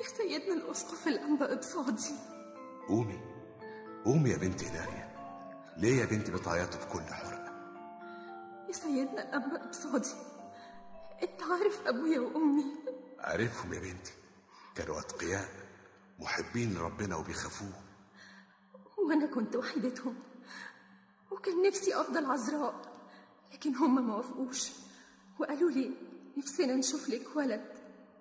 يا سيدنا الأسقف الأنبا إبصادي قومي قومي يا بنتي داريا ليه يا بنتي بتعيطي بكل حرقة يا سيدنا الأنبا إبصادي أنت عارف أبويا وأمي عارفهم يا بنتي كانوا أتقياء محبين لربنا وبيخافوه وأنا كنت وحيدتهم وكان نفسي أفضل عذراء لكن هم ما وافقوش وقالوا لي نفسنا نشوف لك ولد